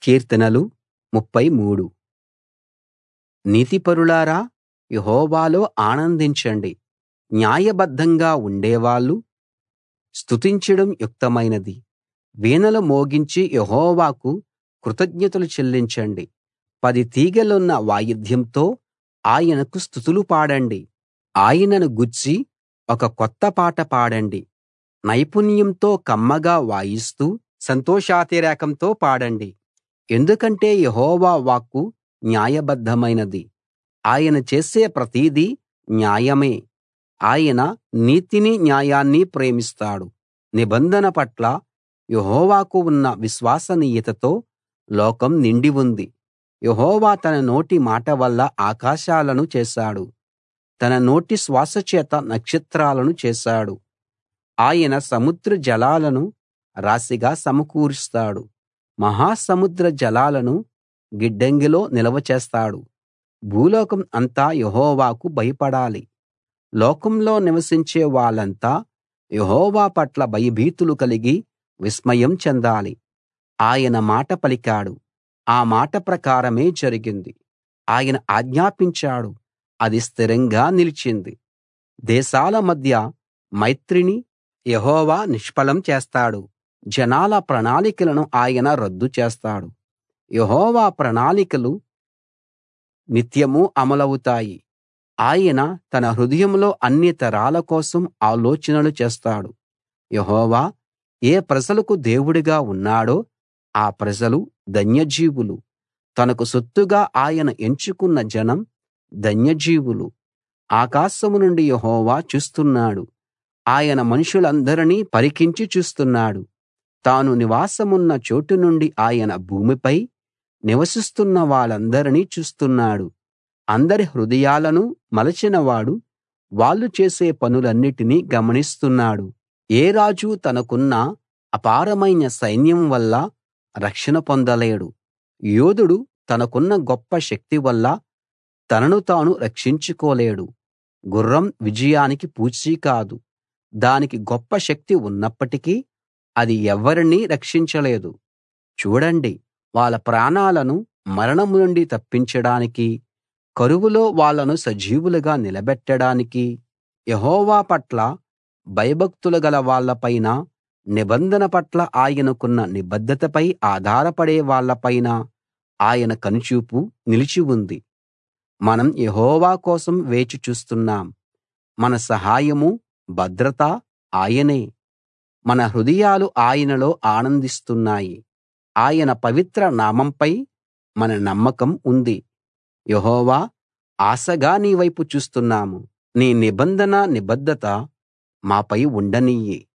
కీర్తనలు 33 నీతిపరులారా యెహోవాలో ఆనందించండి న్యాయబద్ధంగా ఉండేవాళ్ళు స్తుతించడం యుక్తమైనది వీణలు మోగించి యెహోవాకు కృతజ్ఞతలు చెల్లించండి పది తీగెలున్న వాయిద్యంతో ఆయనకు స్తుతులు పాడండి ఆయనను గూర్చి ఒక కొత్త పాట పాడండి నైపుణ్యంతో కమ్మగా వాయిస్తూ సంతోషాతిరేకంతో పాడండి ఎందుకంటే యెహోవా వాక్కు న్యాయబద్ధమైనది ఆయన చేసే ప్రతిదీ న్యాయమే ఆయన నీతిని న్యాయాన్ని ప్రేమిస్తాడు నిబంధన పట్ల యెహోవాకు ఉన్న విశ్వసనీయతతో లోకం నిండి ఉంది యెహోవా తన నోటి మాట వల్ల ఆకాశాలను చేశాడు తన నోటి శ్వాస చేత నక్షత్రాలను చేశాడు ఆయన సముద్ర జలాలను రాశిగా సమకూరుస్తాడు మహాసముద్ర జలాలను గిడ్డంగిలో నిల్వ చేస్తాడు భూలోకం అంతా యెహోవాకు భయపడాలి లోకంలో నివసించే వాళ్ళంతా యెహోవా పట్ల భయభీతులు కలిగి విస్మయం చెందాలి ఆయన మాట పలికాడు ఆ మాట ప్రకారమే జరిగింది ఆయన ఆజ్ఞాపించాడు అది స్థిరంగా నిలిచింది దేశాల మధ్య మైత్రిని యెహోవా నిష్ఫలం చేస్తాడు జనాల ప్రణాళికలను ఆయన రద్దు చేస్తాడు యెహోవా ప్రణాళికలు నిత్యమూ అమలవుతాయి ఆయన తన హృదయంలో అన్ని తరాల కోసం ఆలోచనలు చేస్తాడు యెహోవా ఏ ప్రజలకు దేవుడుగా ఉన్నాడో ఆ ప్రజలు ధన్యజీవులు తనకు సొత్తుగా ఆయన ఎంచుకున్న జనం ధన్యజీవులు ఆకాశం నుండి యెహోవా చూస్తున్నాడు ఆయన మనుషులందరినీ పరికించి చూస్తున్నాడు తాను నివాసమున్న చోటు నుండి ఆయన భూమిపై నివసిస్తున్న వాళ్ళందరినీ చూస్తున్నాడు అందరి హృదయాలను మలచినవాడు వాళ్ళు చేసే పనులన్నిటినీ గమనిస్తున్నాడు ఏ రాజు తనకున్న అపారమైన సైన్యం వల్ల రక్షణ పొందలేడు యోధుడు తనకున్న గొప్ప శక్తి వల్ల తనను తాను రక్షించుకోలేడు గుర్రం విజయానికి పూచీ కాదు దానికి గొప్ప శక్తి ఉన్నప్పటికీ అది ఎవ్వరినీ రక్షించలేదు చూడండి వాళ్ళ ప్రాణాలను మరణం నుండి తప్పించడానికి కరువులో వాళ్ళను సజీవులుగా నిలబెట్టడానికి యెహోవా పట్ల భయభక్తులు గల వాళ్ళపైన నిబంధన పట్ల ఆయనకున్న నిబద్ధతపై ఆధారపడే వాళ్ళపైన ఆయన కనుచూపు నిలిచి ఉంది మనం యెహోవా కోసం వేచి చూస్తున్నాం మన సహాయమూ భద్రతా ఆయనే మన హృదయాలు ఆయనలో ఆనందిస్తున్నాయి ఆయన పవిత్ర నామంపై మన నమ్మకం ఉంది యెహోవా ఆశగా నీ వైపు చూస్తున్నాము నీ నిబంధన నిబద్ధత మాపై ఉండనియ్యి